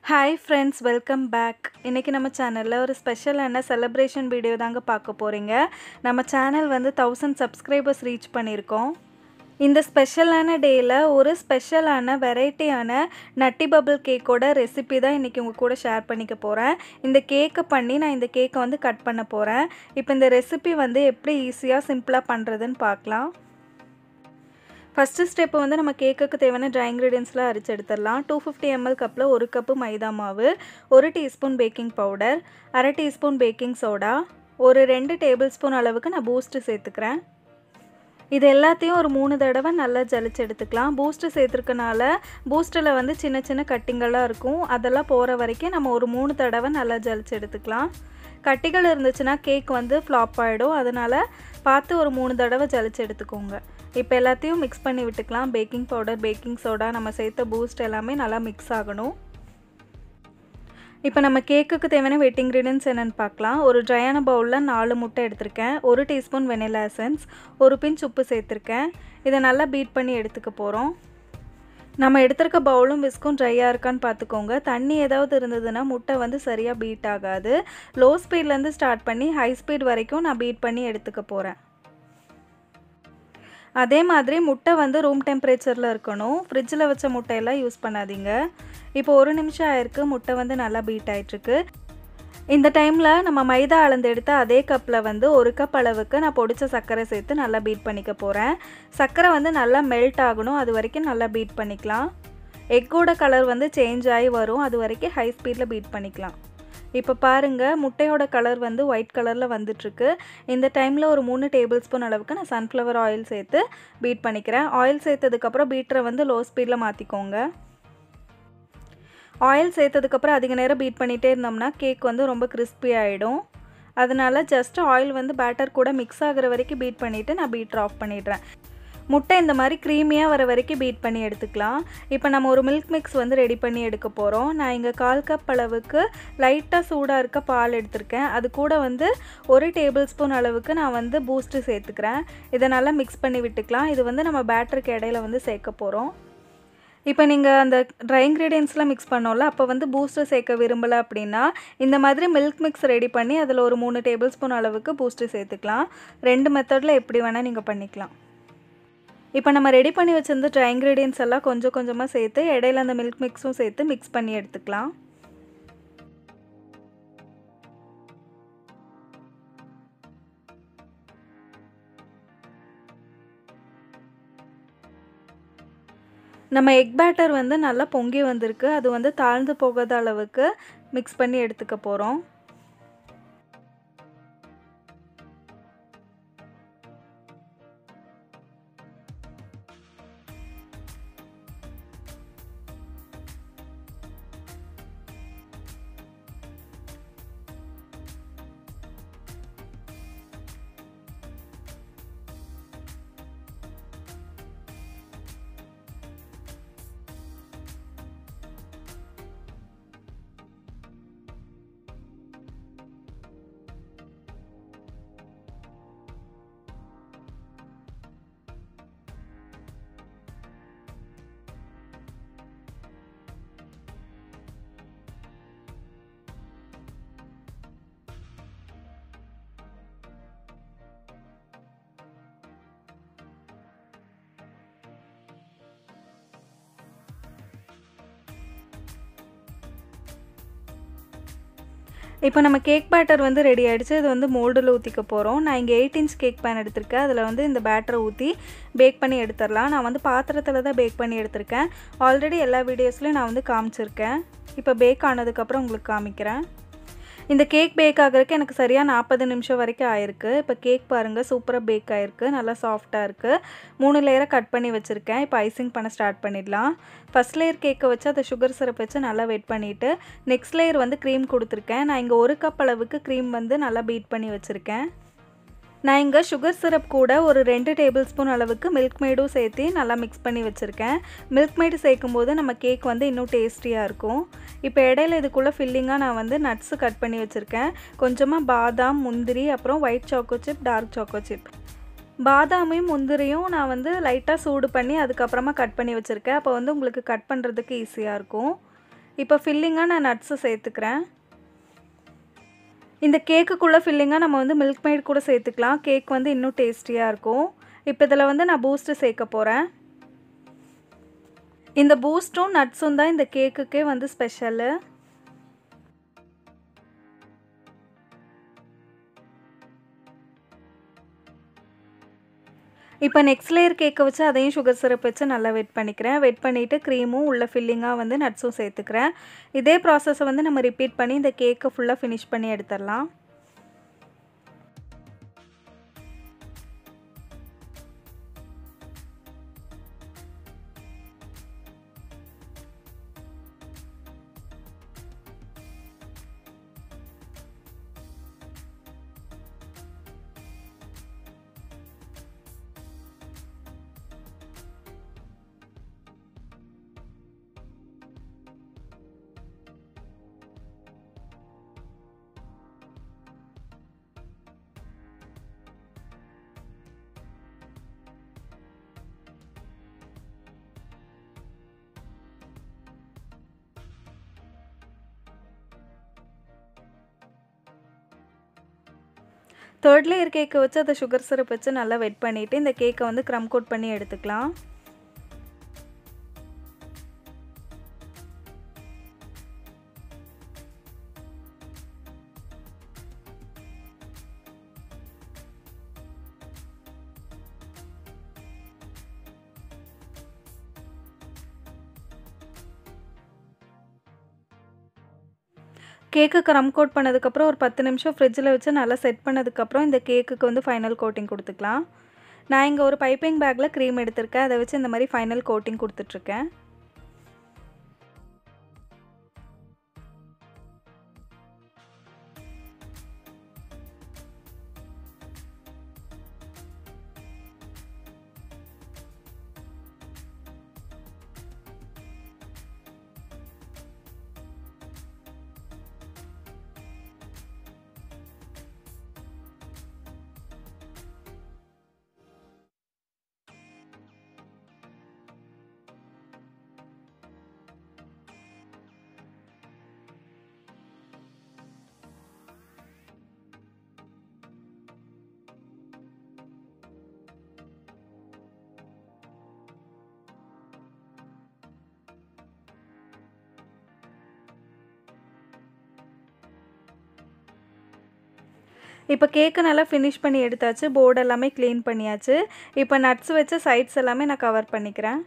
hi friends welcome back இன்றைக்கி நம்ம சேனலில் ஒரு ஸ்பெஷலான செலிப்ரேஷன் வீடியோ தாங்க பார்க்க போகிறீங்க நம்ம சேனல் வந்து தௌசண்ட் சப்ஸ்கிரைபர்ஸ் ரீச் பண்ணியிருக்கோம் இந்த ஸ்பெஷலான டேயில் ஒரு ஸ்பெஷலான வெரைட்டியான நட்டி பபிள் கேக்கோட ரெசிபி தான் இன்றைக்கி உங்கள் கூட ஷேர் பண்ணிக்க போகிறேன் இந்த கேக்கை பண்ணி நான் இந்த கேக்கை வந்து கட் பண்ண போகிறேன் இப்போ இந்த ரெசிபி வந்து எப்படி ஈஸியாக சிம்பிளாக பண்ணுறதுன்னு பார்க்கலாம் ஃபஸ்ட்டு ஸ்டெப்பு வந்து நம்ம கேக்குக்கு தேவையான ட்ரை இன்க்ரீடியன்ஸ்லாம் அரிச்சு எடுத்துடலாம் டூ ஃபிஃப்டி எம்எல் கப்பில் ஒரு கப்பு மைதா மாவு ஒரு டீஸ்பூன் பேக்கிங் பவுடர் அரை டீஸ்பூன் பேக்கிங் சோடா ஒரு ரெண்டு டேபிள் ஸ்பூன் அளவுக்கு நான் பூஸ்ட்டு சேர்த்துக்கிறேன் இது எல்லாத்தையும் ஒரு மூணு தடவை நல்லா ஜலிச்சு எடுத்துக்கலாம் பூஸ்ட்டு சேர்த்துருக்கனால பூஸ்ட்டில் வந்து சின்ன சின்ன கட்டிங்கெல்லாம் இருக்கும் அதெல்லாம் போகிற வரைக்கும் நம்ம ஒரு மூணு தடவை நல்லா ஜலிச்சு எடுத்துக்கலாம் கட்டிகள் இருந்துச்சுன்னா கேக் வந்து ஃப்ளாப் ஆகிடும் அதனால் பார்த்து ஒரு மூணு தடவை ஜலிச்சு எடுத்துக்கோங்க இப்போ எல்லாத்தையும் மிக்ஸ் பண்ணி விட்டுக்கலாம் பேக்கிங் பவுடர் பேக்கிங் சோடா நம்ம சேர்த்த பூஸ்ட் எல்லாமே நல்லா மிக்ஸ் ஆகணும் இப்போ நம்ம கேக்குக்கு தேவையான வெட் இன்க்ரீடியன்ஸ் என்னென்னு பார்க்கலாம் ஒரு ட்ரையான பவுலில் நாலு முட்டை எடுத்திருக்கேன் ஒரு டீஸ்பூன் வெனிலா எசன்ஸ் ஒரு பிஞ்ச் உப்பு சேர்த்துருக்கேன் இதை நல்லா பீட் பண்ணி எடுத்துக்க போகிறோம் நம்ம எடுத்திருக்க பவுலும் விஸ்கும் ட்ரையாக இருக்கான்னு பார்த்துக்கோங்க தண்ணி ஏதாவது இருந்ததுன்னா முட்டை வந்து சரியாக பீட் ஆகாது லோ ஸ்பீட்லேருந்து ஸ்டார்ட் பண்ணி ஹை ஸ்பீட் வரைக்கும் நான் பீட் பண்ணி எடுத்துக்க போகிறேன் அதே மாதிரி முட்டை வந்து ரூம் டெம்பரேச்சரில் இருக்கணும் ஃப்ரிட்ஜில் வச்ச முட்டையெல்லாம் யூஸ் பண்ணாதீங்க இப்போ ஒரு நிமிஷம் ஆயிருக்கு முட்டை வந்து நல்லா பீட் ஆகிட்டுருக்கு இந்த டைமில் நம்ம மைதா அளந்து எடுத்த அதே கப்பில் வந்து ஒரு கப் அளவுக்கு நான் பொடிச்ச சர்க்கரை சேர்த்து நல்லா பீட் பண்ணிக்க போகிறேன் சர்க்கரை வந்து நல்லா மெல்ட் ஆகணும் அது வரைக்கும் நல்லா பீட் பண்ணிக்கலாம் எக்கோட கலர் வந்து சேஞ்ச் ஆகி வரும் அது வரைக்கும் ஹை ஸ்பீடில் பீட் பண்ணிக்கலாம் இப்போ பாருங்கள் முட்டையோட கலர் வந்து ஒயிட் கலரில் வந்துட்டுருக்கு இந்த டைமில் ஒரு மூணு டேபிள் ஸ்பூன் அளவுக்கு நான் சன்ஃப்ளவர் ஆயில் சேர்த்து பீட் பண்ணிக்கிறேன் ஆயில் சேர்த்ததுக்கப்புறம் பீட்டரை வந்து லோ ஸ்பீடில் மாற்றிக்கோங்க ஆயில் சேர்த்ததுக்கப்புறம் அதிக நேரம் பீட் பண்ணிகிட்டே இருந்தோம்னா கேக் வந்து ரொம்ப கிறிஸ்பி ஆகிடும் அதனால ஜஸ்ட் ஆயில் வந்து பேட்டர் கூட மிக்ஸ் ஆகிற வரைக்கும் பீட் பண்ணிவிட்டு நான் பீட்டர் ஆஃப் பண்ணிடுறேன் முட்டை இந்த மாதிரி க்ரீமியாக வர வரைக்கும் பீட் பண்ணி எடுத்துக்கலாம் இப்போ நம்ம ஒரு மில்க் மிக்ஸ் வந்து ரெடி பண்ணி எடுக்க போகிறோம் நான் இங்கே கால் கப் அளவுக்கு லைட்டாக சூடாக இருக்க பால் எடுத்திருக்கேன் அது கூட வந்து ஒரு டேபிள் ஸ்பூன் அளவுக்கு நான் வந்து பூஸ்ட்டு சேர்த்துக்கிறேன் இதை நல்லா மிக்ஸ் பண்ணி விட்டுக்கலாம் இது வந்து நம்ம பேட்டருக்கு இடையில வந்து சேர்க்க போகிறோம் இப்போ நீங்கள் அந்த ட்ரை இன்க்ரீடியன்ஸ்லாம் மிக்ஸ் பண்ணோம்ல அப்போ வந்து பூஸ்டர் சேர்க்க விரும்பலை அப்படின்னா இந்த மாதிரி மில்க் மிக்ஸ் ரெடி பண்ணி அதில் ஒரு மூணு டேபிள் ஸ்பூன் அளவுக்கு பூஸ்ட்டு சேர்த்துக்கலாம் ரெண்டு மெத்தடில் எப்படி வேணால் நீங்கள் பண்ணிக்கலாம் இப்போ நம்ம ரெடி பண்ணி வச்சிருந்த ட்ரை இன்க்ரீடியன்ஸ் எல்லாம் கொஞ்சம் கொஞ்சமாக சேர்த்து இடையில அந்த மில்க் மிக்ஸும் சேர்த்து மிக்ஸ் பண்ணி எடுத்துக்கலாம் நம்ம எக் பேட்டர் வந்து நல்லா பொங்கி வந்திருக்கு அது வந்து தாழ்ந்து போகாத அளவுக்கு மிக்ஸ் பண்ணி எடுத்துக்க போகிறோம் இப்போ நம்ம கேக் பேட்டர் வந்து ரெடி ஆகிடுச்சு இது வந்து மோல்டில் ஊற்றிக்க போகிறோம் நான் இங்கே எயிட் இன்ச் கேக் பேன் எடுத்திருக்கேன் அதில் வந்து இந்த பேட்டரை ஊற்றி பேக் பண்ணி எடுத்துடலாம் நான் வந்து பாத்திரத்தில் தான் பேக் பண்ணி எடுத்திருக்கேன் ஆல்ரெடி எல்லா வீடியோஸ்லையும் நான் வந்து காமிச்சிருக்கேன் இப்போ பேக் ஆனதுக்கப்புறம் உங்களுக்கு காமிக்கிறேன் இந்த கேக் பேக் ஆகிறதுக்கு எனக்கு சரியாக நாற்பது நிமிஷம் வரைக்கும் ஆயிருக்கு இப்போ கேக் பாருங்கள் சூப்பராக பேக் ஆகிருக்கு நல்லா சாஃப்டாக இருக்குது மூணு லேயரை கட் பண்ணி வச்சுருக்கேன் இப்போ ஐசிங் பண்ண ஸ்டார்ட் பண்ணிடலாம் ஃபஸ்ட் லேயர் கேக்கை வச்சு அதை சுகர் சிரப் வச்சு நல்லா வெட் பண்ணிவிட்டு நெக்ஸ்ட் லேயர் வந்து க்ரீம் கொடுத்துருக்கேன் நான் இங்கே ஒரு கப் அளவுக்கு க்ரீம் வந்து நல்லா பீட் பண்ணி வச்சுருக்கேன் நான் இங்கே சுகர் சிரப் கூட ஒரு ரெண்டு டேபிள் ஸ்பூன் அளவுக்கு மில்க் மேடும் சேர்த்து நல்லா மிக்ஸ் பண்ணி வச்சுருக்கேன் மில்க் மேடு சேர்க்கும் போது நம்ம கேக் வந்து இன்னும் டேஸ்டியாக இருக்கும் இப்போ இடையில இதுக்குள்ளே ஃபில்லிங்காக நான் வந்து நட்ஸு கட் பண்ணி வச்சுருக்கேன் கொஞ்சமாக பாதாம் முந்திரி அப்புறம் white choco chip dark choco chip பாதாமையும் முந்திரியும் நான் வந்து லைட்டாக சூடு பண்ணி அதுக்கப்புறமா கட் பண்ணி வச்சுருக்கேன் அப்போ வந்து உங்களுக்கு கட் பண்ணுறதுக்கு ஈஸியாக இருக்கும் இப்போ ஃபில்லிங்காக நான் நட்ஸை சேர்த்துக்கிறேன் இந்த கேக்குக்குள்ளே ஃபில்லிங்காக நம்ம வந்து மில்க் மேட் கூட சேர்த்துக்கலாம் கேக் வந்து இன்னும் டேஸ்டியாக இருக்கும் இப்போ இதில் வந்து நான் பூஸ்ட்டு சேர்க்க போகிறேன் இந்த பூஸ்ட்டும் நட்ஸும் தான் இந்த கேக்குக்கே வந்து ஸ்பெஷலு இப்போ நெக்ஸ்ட் லேயர் கேக்கை வச்சு அதையும் சுகர் சிரப் வச்சு நல்லா வெட் பண்ணிக்கிறேன் வெட் பண்ணிவிட்டு க்ரீமும் உள்ள ஃபில்லிங்காக வந்து நட்ஸும் சேர்த்துக்கிறேன் இதே ப்ராசஸை வந்து நம்ம ரிப்பீட் பண்ணி இந்த கேக்கை ஃபுல்லாக ஃபினிஷ் பண்ணி எடுத்துடலாம் தேர்ட் லேயர் கேக்கை வச்சு அதை சுகர் சிரப் வச்சு நல்லா வெட் பண்ணிவிட்டு இந்த கேக்கை வந்து க்ரம் கோட் பண்ணி எடுத்துக்கலாம் கேக்கு க்ரம் கோட் பண்ணதுக்கப்புறம் ஒரு பத்து நிமிஷம் ஃப்ரிட்ஜில் வச்சு நல்லா செட் பண்ணதுக்கப்புறம் இந்த கேக்குக்கு வந்து ஃபைனல் கோட்டிங் கொடுத்துக்கலாம் நான் இங்கே ஒரு பைப்பிங் பேக்கில் க்ரீம் எடுத்திருக்கேன் அதை வச்சு இந்த மாதிரி ஃபைனல் கோட்டிங் கொடுத்துட்ருக்கேன் இப்போ கேக்கு நல்லா ஃபினிஷ் பண்ணி எடுத்தாச்சு போர்டு எல்லாமே க்ளீன் பண்ணியாச்சு இப்போ நட்ஸ் வச்ச சைட்ஸ் எல்லாமே நான் கவர் பண்ணிக்கிறேன்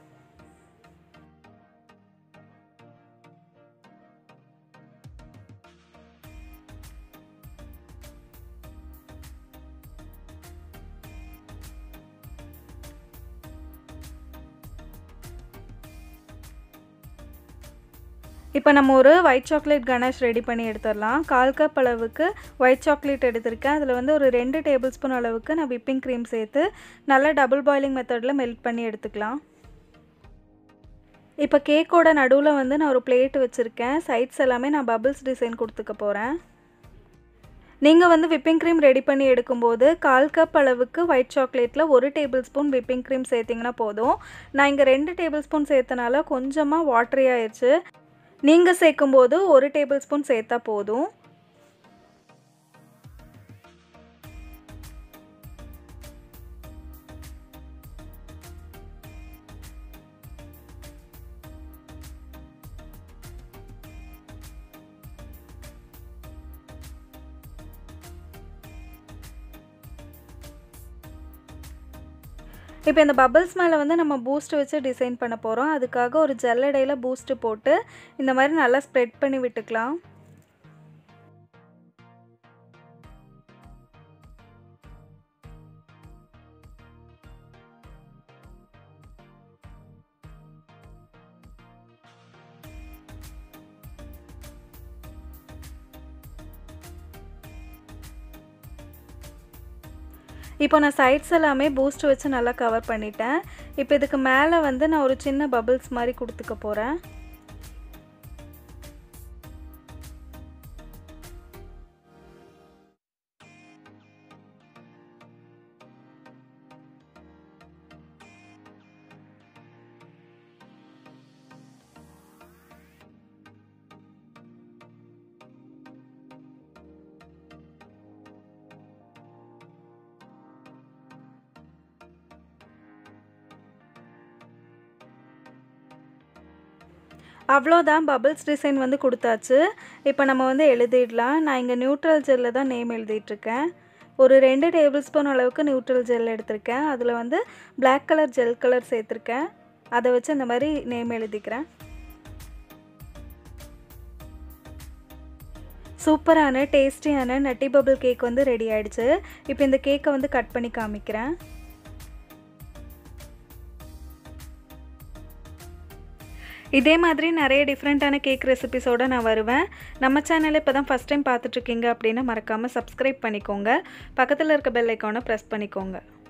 இப்போ நம்ம ஒரு ஒயிட் சாக்லேட் கணேஷ் ரெடி பண்ணி எடுத்துடலாம் கால் கப் அளவுக்கு ஒயிட் சாக்லேட் எடுத்திருக்கேன் அதில் வந்து ஒரு ரெண்டு டேபிள் ஸ்பூன் அளவுக்கு நான் விப்பிங் க்ரீம் சேர்த்து நல்லா டபுள் பாயிலிங் மெத்தடில் மெல்ட் பண்ணி எடுத்துக்கலாம் இப்போ கேக்கோட நடுவில் வந்து நான் ஒரு பிளேட் வச்சுருக்கேன் சைட்ஸ் எல்லாமே நான் பபிள்ஸ் டிசைன் கொடுத்துக்க போகிறேன் நீங்கள் வந்து விப்பிங் க்ரீம் ரெடி பண்ணி எடுக்கும்போது கால் கப் அளவுக்கு ஒயிட் சாக்லேட்டில் ஒரு டேபிள் ஸ்பூன் விப்பிங் க்ரீம் சேர்த்திங்கன்னா போதும் நான் இங்கே ரெண்டு டேபிள் ஸ்பூன் சேர்த்தனால கொஞ்சமாக வாட்டரி ஆயிடுச்சு நீங்கள் சேர்க்கும்போது ஒரு டேபிள் ஸ்பூன் சேர்த்தா போதும் இப்போ இந்த பபிள்ஸ் மேலே வந்து நம்ம பூஸ்ட் வச்சு டிசைன் பண்ண போகிறோம் அதுக்காக ஒரு ஜல்லடையில் பூஸ்ட்டு போட்டு இந்த மாதிரி நல்லா ஸ்ப்ரெட் பண்ணி விட்டுக்கலாம் இப்போ நான் சைட்ஸ் எல்லாமே பூஸ்ட் வச்சு நல்லா கவர் பண்ணிட்டேன் இப்போ இதுக்கு மேலே வந்து நான் ஒரு சின்ன பபிள்ஸ் மாதிரி கொடுத்துக்க போகிறேன் அவ்வளோதான் பபிள்ஸ் டிசைன் வந்து கொடுத்தாச்சு இப்போ நம்ம வந்து எழுதிடலாம் நான் இங்கே நியூட்ரல் ஜெல்லில் தான் நேம் எழுதிட்டுருக்கேன் ஒரு ரெண்டு டேபிள் ஸ்பூன் அளவுக்கு நியூட்ரல் ஜெல் எடுத்திருக்கேன் அதில் வந்து பிளாக் கலர் ஜெல் கலர் சேர்த்துருக்கேன் அதை வச்சு இந்த மாதிரி நேம் எழுதிக்கிறேன் சூப்பரான டேஸ்டியான நட்டி பபிள் கேக் வந்து ரெடி ஆயிடுச்சு இப்போ இந்த கேக்கை வந்து கட் பண்ணி காமிக்கிறேன் இதே மாதிரி நிறைய டிஃப்ரெண்ட்டான கேக் ரெசிபிஸோடு நான் வருவேன் நம்ம சேனலை இப்போ தான் ஃபஸ்ட் டைம் பார்த்துட்ருக்கீங்க அப்படின்னா மறக்காமல் சப்ஸ்கிரைப் பண்ணிக்கோங்க பக்கத்தில் இருக்க பெல் ஐக்கானை ப்ரெஸ் பண்ணிக்கோங்க